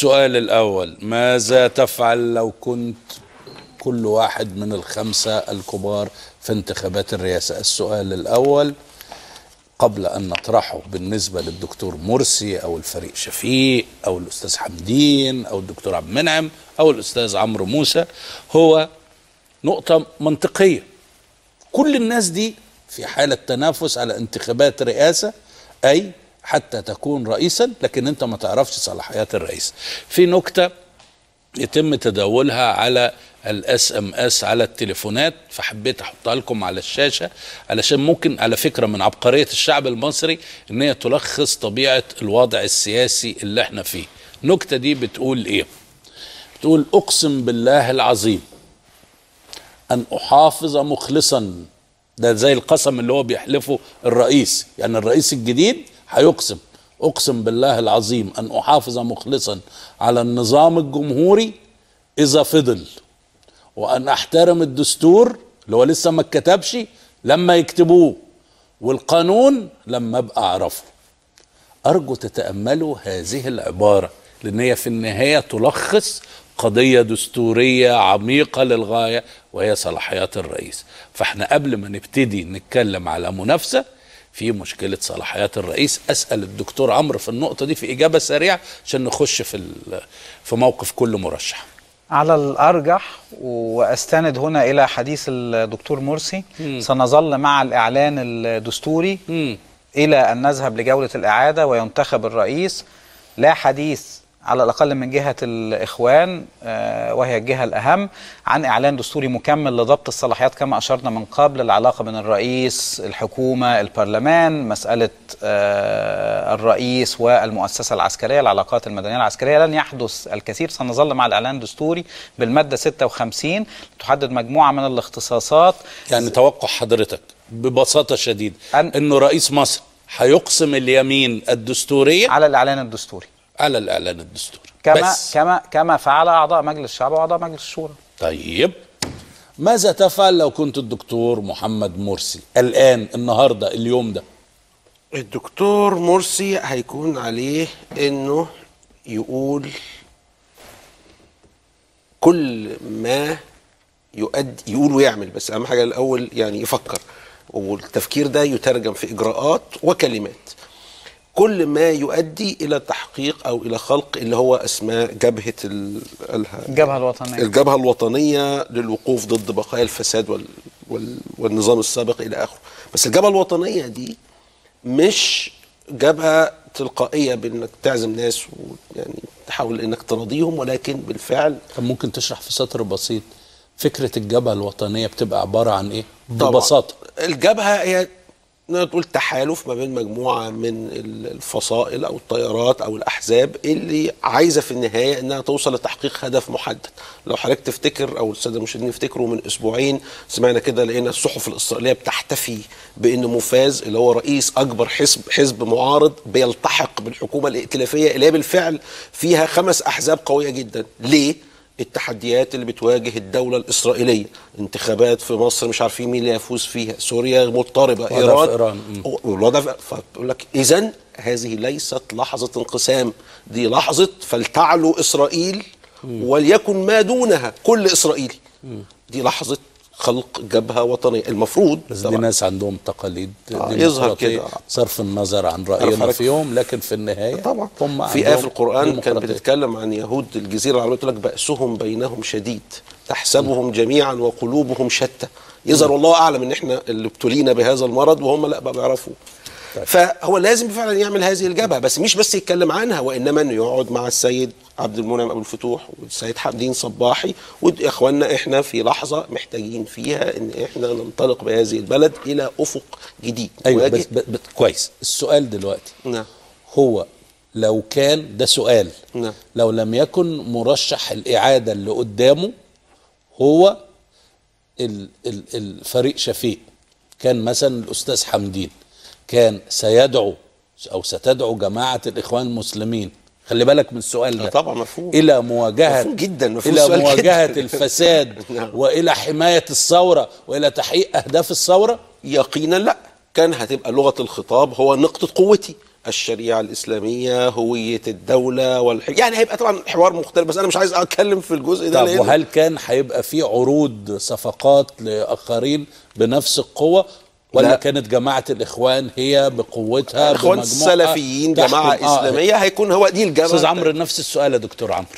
السؤال الأول ماذا تفعل لو كنت كل واحد من الخمسة الكبار في انتخابات الرئاسة السؤال الأول قبل أن نطرحه بالنسبة للدكتور مرسي أو الفريق شفيق أو الأستاذ حمدين أو الدكتور عبد المنعم أو الأستاذ عمرو موسى هو نقطة منطقية كل الناس دي في حالة تنافس على انتخابات رئاسة أي حتى تكون رئيسا لكن أنت ما تعرفش صلاحيات الرئيس في نكتة يتم تداولها على الاس ام اس على التليفونات فحبيت احطها لكم على الشاشه علشان ممكن على فكره من عبقريه الشعب المصري ان هي تلخص طبيعه الوضع السياسي اللي احنا فيه النكته دي بتقول ايه بتقول اقسم بالله العظيم ان احافظ مخلصا ده زي القسم اللي هو بيحلفه الرئيس يعني الرئيس الجديد هيقسم اقسم بالله العظيم ان احافظ مخلصا على النظام الجمهوري اذا فضل وان احترم الدستور اللي هو لسه ما اتكتبش لما يكتبوه والقانون لما ابقى اعرفه ارجو تتاملوا هذه العباره لان هي في النهايه تلخص قضيه دستوريه عميقه للغايه وهي صلاحيات الرئيس فاحنا قبل ما نبتدي نتكلم على منافسه في مشكله صلاحيات الرئيس اسال الدكتور عمرو في النقطه دي في اجابه سريعه عشان نخش في في موقف كل مرشح على الأرجح وأستند هنا إلى حديث الدكتور مرسي مم. سنظل مع الإعلان الدستوري مم. إلى أن نذهب لجولة الإعادة وينتخب الرئيس لا حديث على الأقل من جهة الإخوان آه، وهي الجهة الأهم عن إعلان دستوري مكمل لضبط الصلاحيات كما أشرنا من قبل العلاقة بين الرئيس الحكومة البرلمان مسألة آه، الرئيس والمؤسسة العسكرية العلاقات المدنية العسكرية لن يحدث الكثير سنظل مع الإعلان الدستوري بالمادة 56 تحدد مجموعة من الاختصاصات يعني توقع حضرتك ببساطه شديده أن- انه رئيس مصر هيقسم اليمين الدستوريه على الإعلان الدستوري على الاعلان الدستوري كما بس كما كما فعل أعضاء مجلس الشعب وأعضاء مجلس الشورى طيب ماذا تفعل لو كنت الدكتور محمد مرسي الان النهارده اليوم ده الدكتور مرسي هيكون عليه انه يقول كل ما يؤدي يقول ويعمل بس اهم حاجه الاول يعني يفكر والتفكير ده يترجم في اجراءات وكلمات كل ما يؤدي الى تحقيق او الى خلق اللي هو اسماء جبهه ال- ال- الجبهة الوطنية الجبهه الوطنيه للوقوف ضد بقايا الفساد وال وال والنظام السابق الى اخره بس الجبهه الوطنيه دي مش جبهه تلقائيه بانك تعزم ناس ويعني تحاول انك تراضيهم ولكن بالفعل طب ممكن تشرح في سطر بسيط فكره الجبهه الوطنيه بتبقى عباره عن ايه طبعاً. ببساطه الجبهه هي نقدر تقول تحالف ما بين مجموعه من الفصائل او التيارات او الاحزاب اللي عايزه في النهايه انها توصل لتحقيق هدف محدد لو حضرتك تفتكر او الساده المشاهدين يفتكروا من اسبوعين سمعنا كده لقينا الصحف الاسرائيليه بتحتفي بان موفاز اللي هو رئيس اكبر حزب حزب معارض بيلتحق بالحكومه الائتلافيه اللي هي بالفعل فيها خمس احزاب قويه جدا ليه التحديات اللي بتواجه الدولة الإسرائيلية انتخابات في مصر مش عارفين مين اللي يفوز فيها سوريا مضطربة وضع في إيران. مم. والوضع في- فبقول لك إذا هذه ليست لحظة انقسام دي لحظة فلتعلو إسرائيل وليكن ما دونها كل إسرائيلي دي لحظة خلق جبهة وطنية المفروض بس دي طبعاً ناس عندهم تقاليد آه، ديمقراطية، يظهر كده. صرف النظر عن راينا حضرتك- فيهم لكن في النهايه طبعا هم في آية عندهم في القرآن كانت ديمقراطية. بتتكلم عن يهود الجزيرة العربية تقول لك بأسهم بينهم شديد تحسبهم جميعا وقلوبهم شتى يظهر والله أعلم إن إحنا اللي ابتلينا بهذا المرض وهم لا بقى بيعرفوا طيب. فهو لازم فعلا يعمل هذه الجبهة بس مش بس يتكلم عنها وإنما إنه يقعد مع السيد عبد المنعم أبو الفتوح والسيد حمدين صباحي ويا إخواننا إحنا في لحظة محتاجين فيها إن إحنا ننطلق بهذه البلد إلى أفق جديد ايوه واجه- بس, بس, بس كويس السؤال دلوقتي نعم هو لو كان ده سؤال نعم. لو لم يكن مرشح الإعادة اللي قدامه هو ال ال الفريق شفيق كان مثلا الأستاذ حمدين كان سيدعو أو ستدعو جماعة الإخوان المسلمين خلي بالك من السؤال ده طبعا مفهوم إلى مواجهة مفهوم جدا، مفهوم إلى السؤال مواجهة جدا. الفساد نعم. وإلى حماية الثورة وإلى تحقيق أهداف الثورة يقينا لا كان هتبقى لغه الخطاب هو نقطه قوتي الشريعه الاسلاميه هويه الدوله والح... يعني هيبقى طبعا حوار مختلف بس انا مش عايز اتكلم في الجزء ده طب لأن- وهل كان هيبقى في عروض صفقات لاخرين بنفس القوه ولا لا. كانت جماعه الاخوان هي بقوتها الاخوان بمجموعة السلفيين تحكم- جماعه آه، اسلاميه هيكون هو دي الجماعه استاذ عمرو نفس السؤال يا دكتور عمرو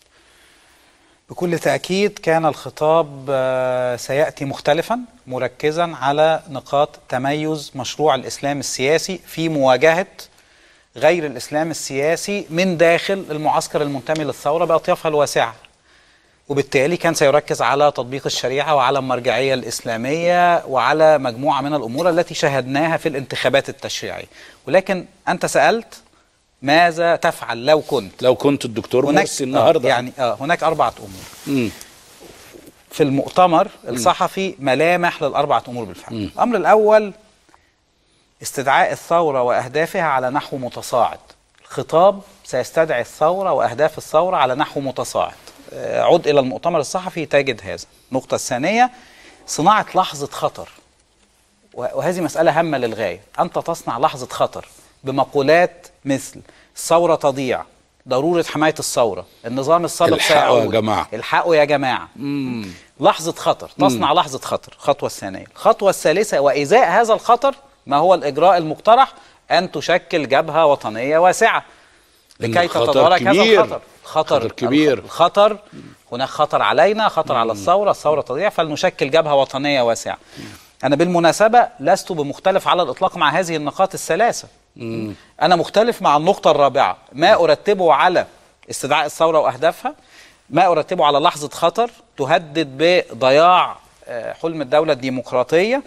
بكل تأكيد كان الخطاب آه، سيأتي مختلفا مركزا على نقاط تميز مشروع الإسلام السياسي في مواجهة غير الإسلام السياسي من داخل المعسكر المنتمي للثورة بأطيافها الواسعة وبالتالي كان سيركز على تطبيق الشريعة وعلى المرجعية الإسلامية وعلى مجموعة من الأمور التي شاهدناها في الانتخابات التشريعية ولكن أنت سألت ماذا تفعل لو كنت لو كنت الدكتور مرسي آه النهارده يعني آه هناك أربعة أمور مم. في المؤتمر الصحفي ملامح للأربعة أمور بالفعل الأمر الأول استدعاء الثورة وأهدافها على نحو متصاعد الخطاب سيستدعي الثورة وأهداف الثورة على نحو متصاعد آه، عد إلى المؤتمر الصحفي تجد هذا النقطة الثانية صناعة لحظة خطر و- وهذه مسألة هامة للغاية أنت تصنع لحظة خطر بمقولات مثل الثورة تضيع ضرورة حماية الثورة النظام السابق الحقوا يا سيعود. جماعة. الحقوا يا جماعة لحظة خطر تصنع لحظة خطر الخطوة الثانية الخطوة الثالثة وإزاء هذا الخطر ما هو الإجراء المقترح أن تشكل جبهة وطنية واسعة لكي الخطر تتدارك هذا كبير. الخطر خطر خطر كبير. الخطر هناك خطر علينا خطر على الثورة الثورة تضيع فلنشكل جبهة وطنية واسعة أنا بالمناسبة لست بمختلف على الإطلاق مع هذه النقاط الثلاثة أنا مختلف مع النقطة الرابعة ما أرتبه على استدعاء الثورة وأهدافها ما أرتبه على لحظة خطر تهدد بضياع آه، حلم الدولة الديمقراطية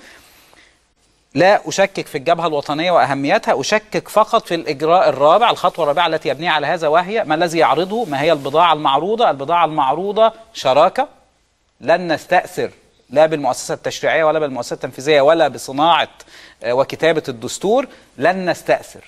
لا أشكك في الجبهة الوطنية وأهميتها أشكك فقط في الإجراء الرابع الخطوة الرابعة التي يبنيها على هذا وهي ما الذي يعرضه ما هي البضاعة المعروضة البضاعة المعروضة شراكة لن نستأثر لا بالمؤسسة التشريعية ولا بالمؤسسة التنفيذية ولا بصناعة آه، وكتابة الدستور لن نستأثر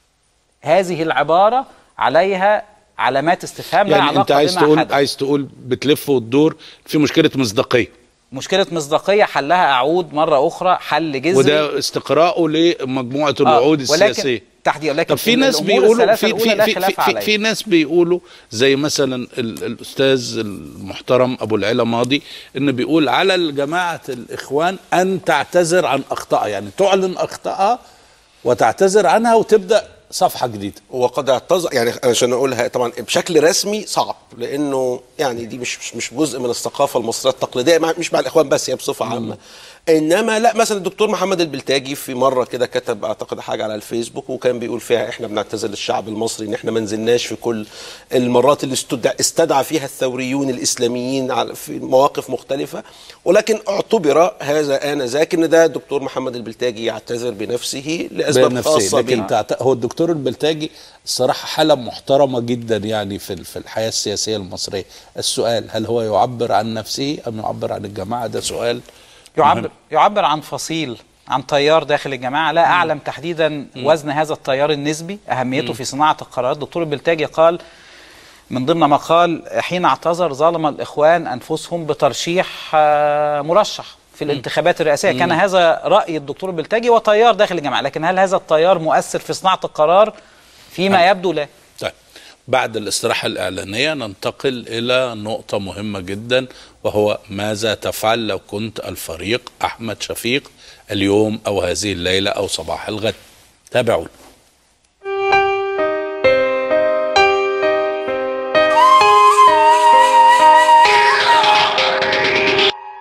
هذه العبارة عليها علامات استفهام لا يعني علاقة انت عايز بما تقول حدث. عايز تقول بتلف وتدور في مشكله مصداقيه مشكلة مصداقية حلها أعود مرة أخرى حل جذري وده استقراءه لمجموعه الوعود ولكن السياسيه تحديد لكن طب في ناس الأمور بيقولوا الثلاثة في الأولى في لا في, خلاف في, في, عليها. في ناس بيقولوا زي مثلا ال- الاستاذ المحترم ابو العلا ماضي ان بيقول على الجماعه الاخوان ان تعتذر عن اخطائها يعني تعلن اخطائها وتعتذر عنها وتبدا صفحه جديده وقد اعتذر يعني عشان اقولها طبعا بشكل رسمي صعب لانه يعني دي مش مش, مش جزء من الثقافه المصريه التقليديه مع مش مع الاخوان بس هي بصفه عامه انما لا مثلا الدكتور محمد البلتاجي في مره كده كتب اعتقد حاجه على الفيسبوك وكان بيقول فيها احنا بنعتذر للشعب المصري ان احنا ما نزلناش في كل المرات اللي استدعى, استدعى فيها الثوريون الاسلاميين على في مواقف مختلفه ولكن اعتبر هذا انذاك ان ده الدكتور محمد البلتاجي يعتذر بنفسه لاسباب بنفسه خاصه لكن به تعت... هو الدكتور البلتاجي الصراحه حاله محترمه جدا يعني في ال- في الحياه السياسيه المصريه السؤال هل هو يعبر عن نفسه ام يعبر عن الجماعه ده سؤال يعبر يعبر عن فصيل عن تيار داخل الجماعه لا اعلم تحديدا وزن هذا التيار النسبي اهميته في صناعه القرارات الدكتور البلتاجي قال من ضمن ما قال حين اعتذر ظلم الاخوان انفسهم بترشيح آه، مرشح في الانتخابات الرئاسيه كان هذا راي الدكتور البلتاجي وتيار داخل الجماعه لكن هل هذا التيار مؤثر في صناعه القرار فيما يبدو لا طيب بعد الاستراحة الإعلانية ننتقل إلى نقطة مهمة جدا وهو ماذا تفعل لو كنت الفريق أحمد شفيق اليوم أو هذه الليلة أو صباح الغد تابعونا